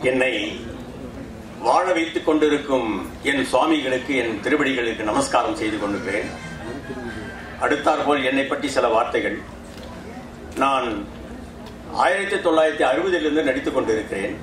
என்னை வாழ வைத்துக் கொண்டிருக்கும் என் சுவாமிகளுக்கு என் திருவடிகளுக்கு நமஸ்காரம் செய்து கொண்டிருக்கிறேன் அடுத்தாற்போல் என்னை பற்றி சில வார்த்தைகள் நான் ஆயிரத்தி தொள்ளாயிரத்தி அறுபதிலிருந்து நடித்துக் கொண்டிருக்கிறேன்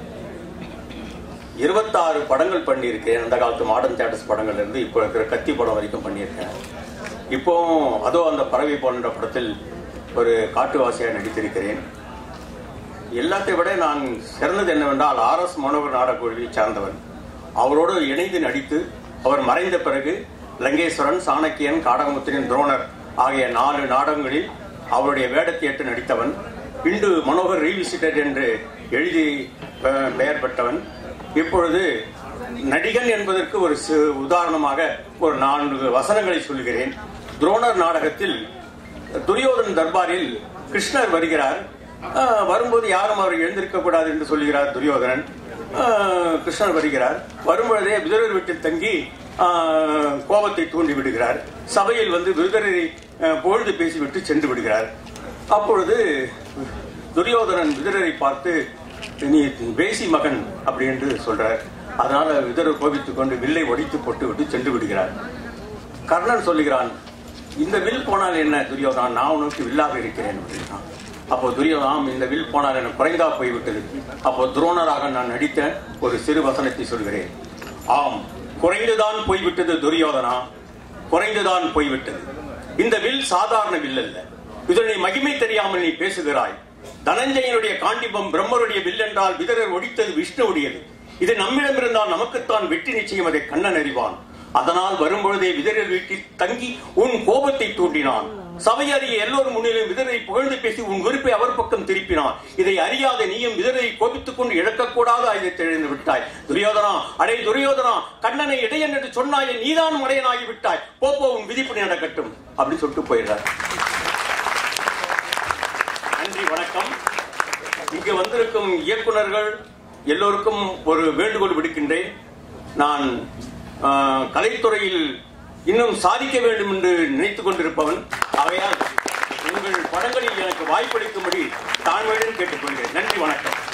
இருபத்தாறு படங்கள் பண்ணியிருக்கேன் அந்த காலத்து மாடர்ன் தேட்டர்ஸ் படங்கள்ல இருந்து இப்போ இருக்கிற கத்தி படம் வரைக்கும் பண்ணியிருக்கேன் இப்போ அதோ அந்த பறவை போன்ற படத்தில் ஒரு காட்டுவாசியாக நடித்திருக்கிறேன் எல்லாத்தை விட நான் சிறந்தது என்னவென்றால் ஆர் எஸ் மனோகர் நாடகக்குழுவை சார்ந்தவன் அவரோடு இணைந்து நடித்து அவர் மறைந்த பிறகு லங்கேஸ்வரன் சாணக்கியன் காடகமுத்திரன் துரோணர் ஆகிய நாலு நாடகங்களில் அவருடைய வேடத்தை ஏற்று நடித்தவன் இன்று மனோகர் ரீவிசிட்டட் என்று எழுதி அஹ், பெயர் பெற்றவன் இப்பொழுது நடிகன் என்பதற்கு ஒரு சி- உதாரணமாக ஒரு நான்கு வசனங்களை சொல்கிறேன் துரோணர் நாடகத்தில் துரியோதன் தர்பாரில் கிருஷ்ணர் வருகிறார் ஆஹ், வரும்போது யாரும் அவர் எழுந்திருக்க கூடாது என்று சொல்கிறார் துரியோதனன் ஆஹ், கிருஷ்ணர் வருகிறார் வரும்பொழுதே விதுரர் வீட்டில் தங்கி ஆஹ், கோபத்தை தூண்டி விடுகிறார் சபையில் வந்து விதுரரை ஆஹ், புகழ்ந்து பேசிவிட்டு சென்று விடுகிறார் அப்பொழுது துரியோதனன் விதுரரை பார்த்து நீ பேசி மகன் அப்படி என்று சொல்றார் அதனால விதுரர் கோபித்துக் கொண்டு வில்லை ஒடித்து போட்டு விட்டு சென்று விடுகிறார் கர்ணன் சொல்லுகிறான் இந்த வில் போனால் என்ன துரியோதனா நான் உனக்கு வில்லாக இருக்கிறேன் அப்படின்னா அப்போ துரியோதனாம் இந்த வில் போனால் எனக்கு குறைந்தா போய்விட்டது அப்போ துரோணராக நான் நடித்த ஒரு சிறு வசனத்தை சொல்கிறேன் ஆம் குறைந்துதான் போய்விட்டது துரியோதனா குறைந்துதான் போய்விட்டது இந்த வில் சாதாரண வில் அல்ல இதனை மகிமை தெரியாமல் நீ பேசுகிறாய் தனஞ்சயனுடைய காண்டிபம் பிரம்மருடைய வில் என்றால் விதரர் ஒடித்தது விஷ்ணுவுடையது இது நம்மிடம் இருந்தால் நமக்குத்தான் வெற்றி நிச்சயம் அதை கண்ணன் அறிவான் அதனால் வரும்பொழுதே விதரர் வீட்டில் தங்கி உன் கோபத்தை தூண்டினான் சபை அறிய எல்லோரும் முன்னிலும் விதரை புகழ்ந்து பேசி உன் வெறுப்பை அவர் பக்கம் திருப்பினான் இதை அறியாத நீயும் விதரை கோபித்துக் கொண்டு இழக்கக்கூடாத ஆயுதத்தை எழுந்து விட்டாய் துரியோதனா அடே துரியோதனா கண்ணனை இடையன் என்று சொன்னாயே நீதான் மடையனாகி விட்டாய் போப்போ உன் விதிப்படி நடக்கட்டும் அப்படின்னு சொல்லிட்டு போயிடுறார் நன்றி வணக்கம் இங்கு வந்திருக்கும் இயக்குனர்கள் எல்லோருக்கும் ஒரு வேண்டுகோள் விடுக்கின்றேன் நான் ஆஹ், கலைத்துறையில் இன்னும் சாதிக்க வேண்டும் என்று நினைத்துக் கொண்டிருப்பவன் ஆகையால் உங்கள் படங்களில் எனக்கு வாய்ப்பளிக்கும்படி தாழ்மையுடன் கேட்டுக்கொள்கிறேன் நன்றி வணக்கம்